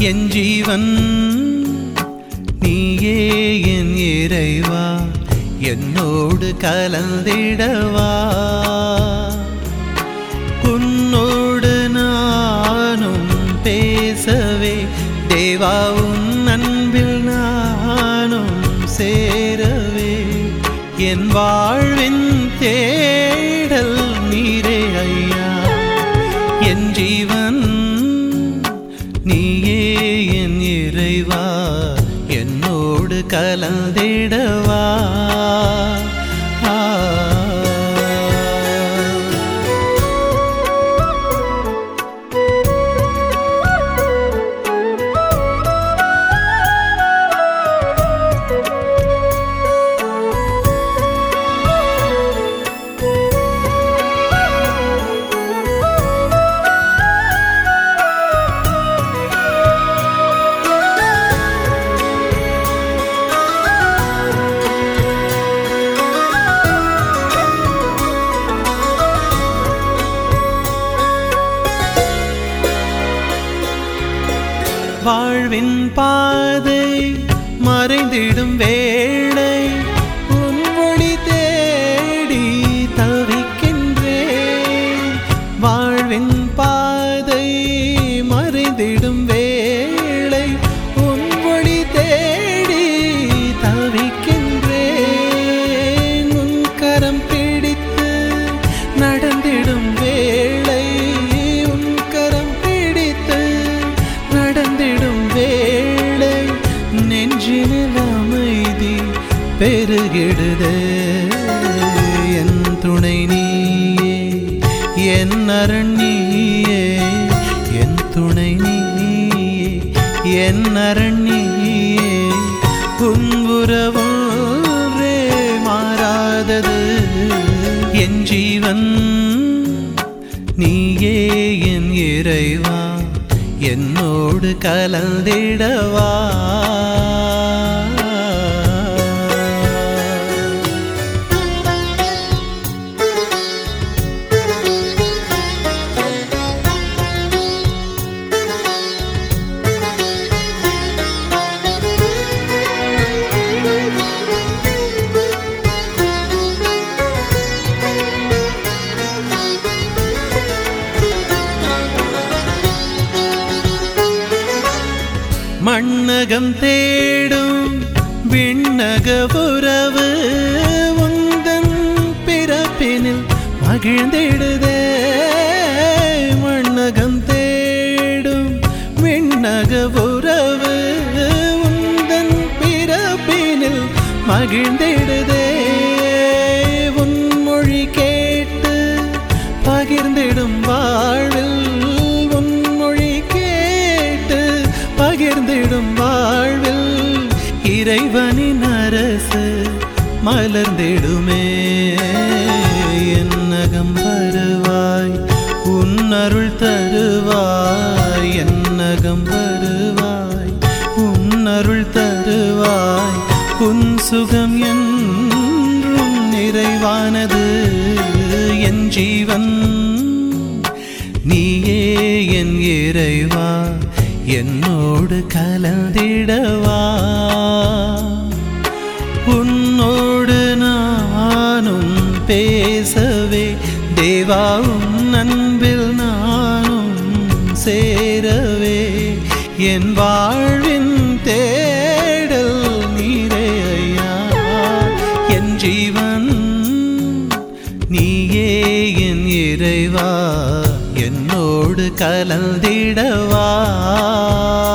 என் ஜீவன் நீயே என் இறைவா என்னோடு கலந்திடவா உன்னோடு நானும் பேசவே தேவா உன் அன்பில் நானும் சேரவே என் வாழ்வின் தேடல் நீரே ஐயா என் ஜீவன் நீயே என் இறைவா என்னோடு கலந்திடவா ஆ. வாழ்வின் பாதை மறைந்திடும் வேளை உன் ஒளி தேடி தவிக்கின்றேன் வாழ்வின் பாதை மறைந்திடும் வேளை உன் ஒளி தேடி தவிக்கின்றேன் உன் கரம் பிடித்து நடந்திடும் வேளை உன் கரம் பிடித்து நடந்திடும் வேளை நெஞ்சினில் அமைதி பெருகிடுதே என் துணை நீயே என் அரண் நீயே என் துணை நீயே என் அரண் நீயே உன் உறவொன்றே மாறாதது என் ஜீவன் நீயே என் இறைவா என்னோடு கலந்திடவா மண்ணகம் தேடும் விண்ணக உறவு உந்தன் பிறப்பினில் மகிழ்ந்திடுதே மண்ணகம் தேடும் விண்ணக உறவு உந்தன் பிறப்பினில் மகிழ்ந்திடுதே உன் மொழி கேட்டு பகிர்ந்திடும் வாழ்வில் உன் மொழி கேட்டு பகிர்ந்திடும் வாழ்வில் இறைவனின் அரசு மலர்ந்திடுமே என்னகம் வருவாய் உன் அருள் தருவாய் என்னகம் வருவாய் உன் அருள் தருவாய் உன் சுகம் என்றும் நிறைவானது என் ஜீவன் நீயே என் இறைவா என்னோடு கலந்திடவா உன்னோடு நானும் பேசவே தேவா உன் அன்பில் நானும் சேரவே என் வாழ்வின் தேடல் நீரே ஐயா என் ஜீவன் நீயே என் இறைவா என்னோடு கலந்திடவா